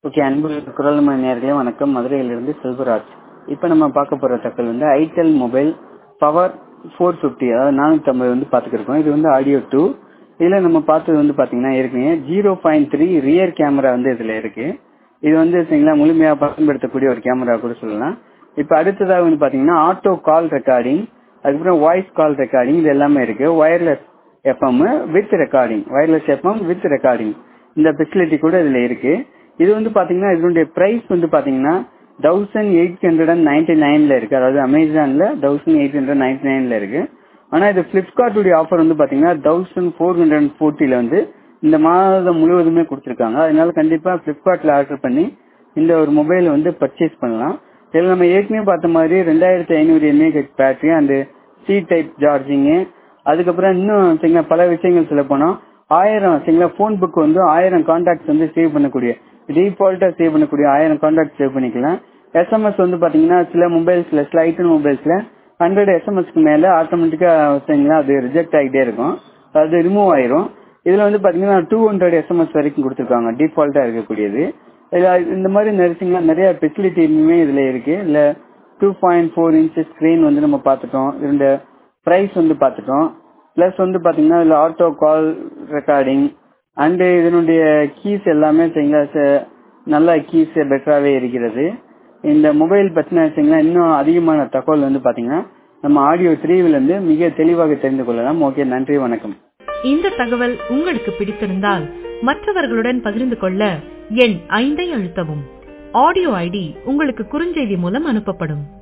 okay அன்பு குரல்மணி நேர்களே வணக்கம் மதுரையிலிருந்து செல்வராஜ் இப்போ நம்ம பார்க்க போற தகவல் வந்து itel mobile power four fifty அதாவது நானூத்தி ஐம்பது வந்து பார்த்துக்கிருக்கோம் இது வந்து ஆடியோ டூ இதுல நம்ம பார்த்தது வந்து பாத்தீங்கன்னா ஏற்கனவே zero point three rear camera வந்து இதுல இருக்கு இது வந்து சரிங்களா முழுமையா பயன்படுத்தக்கூடிய ஒரு கேமரா கூட சொல்லலாம் இப்ப அடுத்ததாக வந்து பாத்தீங்கன்னா ஆட்டோ கால் ரெக்கார்டிங் அதுக்கப்புறம் வாய்ஸ் கால் ரெக்கார்டிங் இது எல்லாமே இருக்கு wireless FM with recording wireless FM with recording இந்த ஃபெசிலிட்டி கூட இதுல இருக்கு இது வந்து பாத்தீங்கன்னா இதனுடைய பிரைஸ் வந்து பாத்தீங்கன்னா thousand eight hundred and ninety நைன்ல இருக்கு அதாவது அமேசான்ல தௌசண்ட் எயிட் ஹண்ட்ரட் நைன்டி நைன்ல இருக்கு ஆனா இது பிளிப்கார்ட்டுடைய ஆஃபர் வந்து பாத்தீங்கன்னா தௌசண்ட் ஃபோர் ஹண்ட்ரட் அண்ட் ஃபோர்ட்டில வந்து இந்த மாதம் முழுவதுமே கொடுத்துருக்காங்க அதனால கண்டிப்பா பிளிப்கார்ட்ல ஆர்டர் பண்ணி இந்த ஒரு மொபைல் வந்து பர்ச்சேஸ் பண்ணலாம் இதுல நம்ம ஏற்கனவே பார்த்த மாதிரி ரெண்டாயிரத்தி ஐநூறு எம்ஏஹெச் பேட்டரி அந்த சி டைப் சார்ஜிங்கு அதுக்கப்புறம் இன்னும் சரிங்களா பல விஷயங்கள் சொல்ல போனா ஆயிரம் சரிங்களா போன் புக் வந்து ஆயிரம் கான்டாக்ட்ஸ் வந்து சேவ் பண்ணக்கூடிய டிஃபால்ட்டா சேவ் பண்ணக்கூடிய ஆயிரம் கான்டாக்ட் சேவ் பண்ணிக்கலாம் எஸ்எம்எஸ் வந்து பாத்தீங்கன்னா சில மொபைல்ஸ்ல சில ஐட்டன் மொபைல்ஸ்ல ஹண்ட்ரட் எஸ்எம்எஸ்க்கு மேல ஆட்டோமேட்டிக்கா சரிங்களா அது ரிஜெக்ட் ஆகிட்டே இருக்கும் அது ரிமூவ் ஆயிரும் இதுல வந்து பாத்தீங்கன்னா டூ ஹண்ட்ரட் எஸ்எம்எஸ் வரைக்கும் கொடுத்துருக்காங்க டிஃபால்ட்டா இருக்கக்கூடியது இதுல இந்த மாதிரி நர்சிங்ல நிறைய ஃபெசிலிட்டியுமே இதுல இருக்கு இல்ல two point four inches screen வந்து நம்ம பார்த்துட்டோம் இதோட பிரைஸ் வந்து பார்த்துட்டோம் பிளஸ் வந்து பாத்தீங்கன்னா இதுல ஆட்டோ கால் ரெக்கார்டிங் அண்ட் இதனுடைய கீஸ் எல்லாமே சரிங்களா நல்ல கீஸ் பெட்டராகவே இருக்கிறது இந்த மொபைல் பத்தின வச்சுங்களா இன்னும் அதிகமான தகவல் வந்து பாத்தீங்கன்னா நம்ம ஆடியோ த்ரீவில் இருந்து மிக தெளிவாக தெரிந்து கொள்ளலாம் ஓகே நன்றி வணக்கம் இந்த தகவல் உங்களுக்கு பிடித்திருந்தால் மற்றவர்களுடன் பகிர்ந்து கொள்ள எண் ஐந்தை அழுத்தவும் ஆடியோ ஐடி உங்களுக்கு குறுஞ்செய்தி மூலம் அனுப்பப்படும்